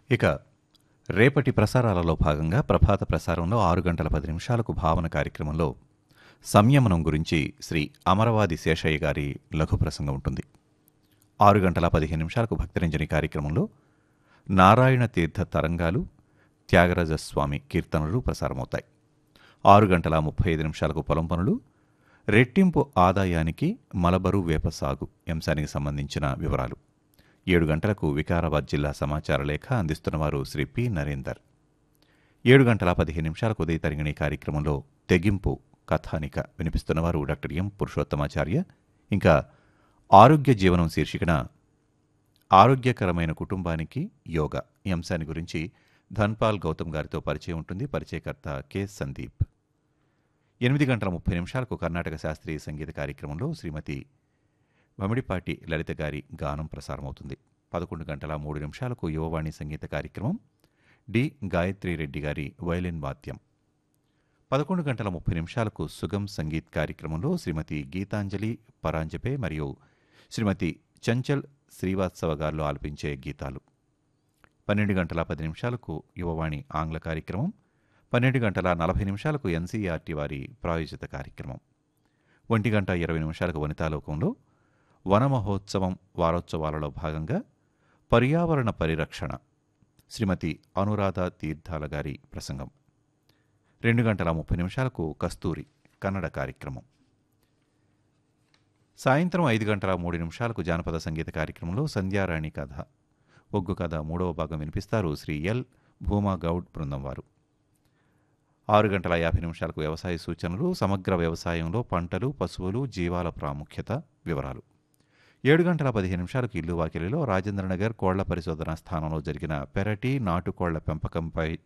ఇక రేపటి ప్రసారాలలో భాగంగా ప్రభాత ప్రసారంలో ఆరు గంటల పది నిమిషాలకు భావన కార్యక్రమంలో సంయమనం గురించి శ్రీ అమరవాది శేషయ్య గారి లఘు ప్రసంగం ఉంటుంది ఆరు గంటల పదిహేను నిమిషాలకు భక్తరంజని కార్యక్రమంలో నారాయణ తీర్థ తరంగాలు త్యాగరాజస్వామి కీర్తనలు ప్రసారమవుతాయి ఆరు గంటల ముప్పై ఐదు నిమిషాలకు పొలం పనులు రెట్టింపు ఆదాయానికి మలబరు వేప సాగు అంశానికి సంబంధించిన వివరాలు ఏడు గంటలకు వికారాబాద్ జిల్లా సమాచార లేఖ అందిస్తున్నవారు శ్రీ పి నరేందర్ ఏడు గంటల పదిహేను నిమిషాలకు ఉదయ తరిగిణి కార్యక్రమంలో తెగింపు కథానిక వినిపిస్తున్నవారు డాక్టర్ ఎం పురుషోత్తమాచార్య ఇంకా ఆరోగ్య జీవనం శీర్షికన ఆరోగ్యకరమైన కుటుంబానికి యోగా ఈ అంశాన్ని గురించి ధన్పాల్ గౌతమ్ గారితో పరిచయం ఉంటుంది పరిచయకర్త కె సందీప్ ఎనిమిది గంటల ముప్పై నిమిషాలకు కర్ణాటక శాస్త్రీయ సంగీత కార్యక్రమంలో శ్రీమతి మమిడిపాటి లలిత గారి గానం ప్రసారమవుతుంది పదకొండు గంటల మూడు నిమిషాలకు యువవాణి సంగీత కార్యక్రమం డి గాయత్రి రెడ్డి గారి వయలిన్ వాద్యం పదకొండు గంటల ముప్పై నిమిషాలకు సుగం సంగీత్ కార్యక్రమంలో శ్రీమతి గీతాంజలి పరాంజపే మరియు శ్రీమతి చంచల్ శ్రీవాత్సవ గారు ఆలపించే గీతాలు పన్నెండు గంటల పది నిమిషాలకు యువవాణి ఆంగ్ల కార్యక్రమం పన్నెండు గంటల నలభై నిమిషాలకు ఎన్సీఆర్టీ వారి ప్రాయోజిత కార్యక్రమం ఒంటి గంట ఇరవై నిమిషాలకు వనితాలోకంలో వన మహోత్సవం వారోత్సవాలలో భాగంగా పర్యావరణ పరిరక్షణ శ్రీమతి అనురాధ తీర్థాల గారి ప్రసంగం రెండు గంటల ముప్పై నిమిషాలకు కస్తూరి కన్నడ కార్యక్రమం సాయంత్రం ఐదు గంటల మూడు నిమిషాలకు జానపద సంగీత కార్యక్రమంలో సంధ్యారాణి కథ ఒగ్గు కథ మూడవ భాగం వినిపిస్తారు శ్రీ ఎల్ భూమా గౌడ్ బృందం వారు ఆరు గంటల యాభై నిమిషాలకు వ్యవసాయ సూచనలు సమగ్ర వ్యవసాయంలో పంటలు పశువులు జీవాల ప్రాముఖ్యత వివరాలు ఏడు గంటల పదిహేను నిమిషాలకు ఇల్లు వాకిలిలో రాజేంద్రనగర్ కోళ్ల పరిశోధనా స్థానంలో జరిగిన పెరటి నాటుకోళ్ల పెంపకంపై